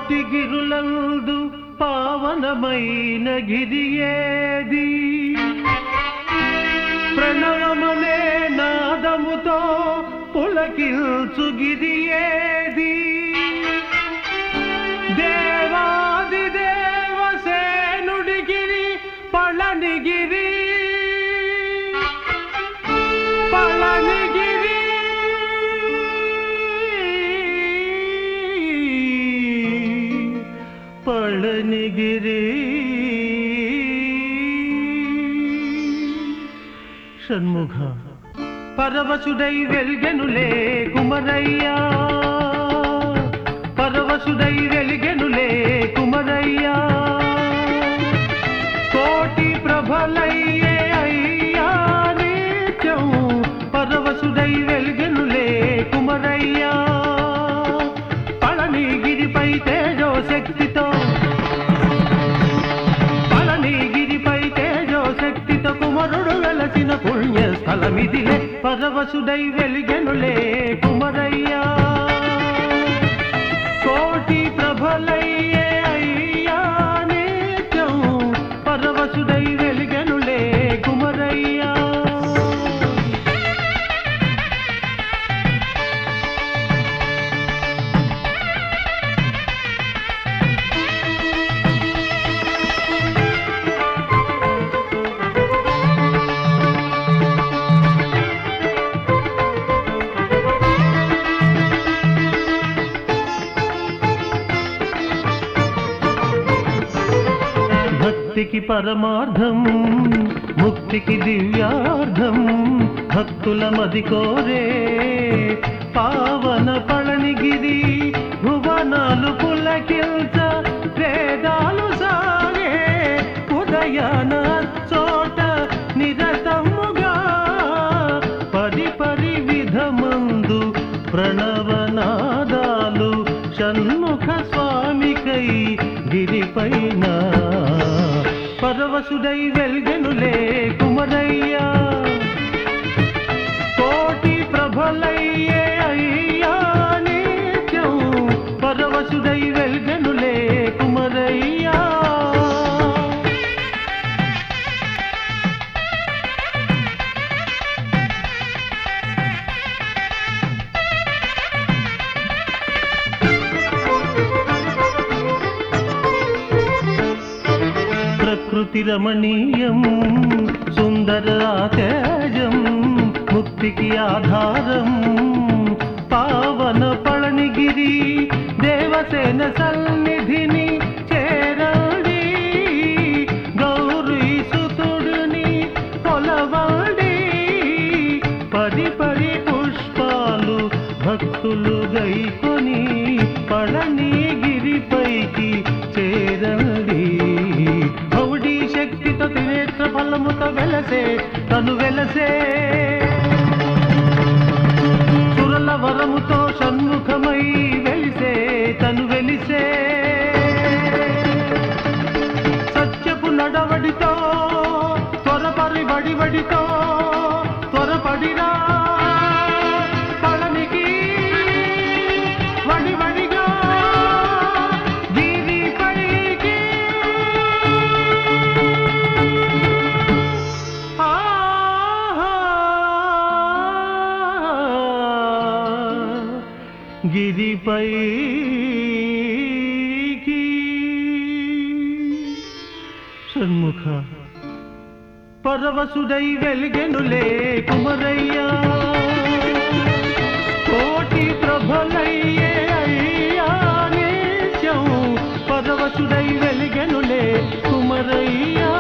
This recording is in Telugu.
కోటి గిరులందు పావనమైన గిరి ఏది ప్రణవమనే నాదముతో పులకిల్చు గిరి ఏది దేవాది దేవసేనుడి గిరి పళనిగిరి పళనిగిరి పళనిగిరి షణ్ముఖ పరవశుడై వెల్గెనులే కుమరయ్యా పరవశుడై వెలిగెనులే కుమరయ్యా కోటి ప్రభలయ్యే అయ్యా నిత్యం పరవశుడై వెలిగెనులే కుమరయ్యా పళనిగిరిపై తేజో శక్తితో పళనిగిరిపై తేజో శక్తితో కుమరుడు వెలసిన పుణ్య స్థలమిదిలే పరవశుడై వెలిగెనులే కుమరయ్యా కోటి ప్రభలయ్యే అయ్యా నిత్యం పరవశుడై వెలిగెనులే కుమరయ్యా భక్తికి పరమార్థం ముక్తికి దివ్యార్థం భక్తుల మది కోరే పావన పళనిగిరి భువనాలు పులకిల్చ వేదాలు సాగే ఉదయాన చోట నిరతముగా పరి పరి విధమందు ప్రణవనాదాలు షణ్ముఖ స్వామికై గిరిపైన పరవశుడై వెల్గెనులే కుమరయ్యా కోటి ప్రభలయ్యే అయ్యా నిత్యం పరవశుడై వెల్గెనులే కుమరయ్యా ప్రకృతి రమణీయం సుందర తేజం ముక్తికి ఆధారం పావన పళనిగిరి దేవసేన సన్నిధిని చేరండి గౌరీ సుతుడిని కొలవండి పది పది పుష్పాలు భక్తులు గైకొని పళనిగిరిపైకి చేరండి భౌడీ శక్తితో త్రినేత్ర ఫలముతో వెలసే తను వెలసే సురల వరముతో షణ్ముఖమై వెలిసే తను వెలిసే సత్యపు నడవడితో త్వరపరి వడివడితో త్వరపడిరా పళనికి వడివడిగా గిరిపైకి గిరిపై షణ్ముఖ పరవశుడై వెలిగెనులే కుమరయ్యా కోటి ప్రభలయ్యే అయ్యా నిత్యం పరవశుడై వెలిగెనులే కుమరయ్యా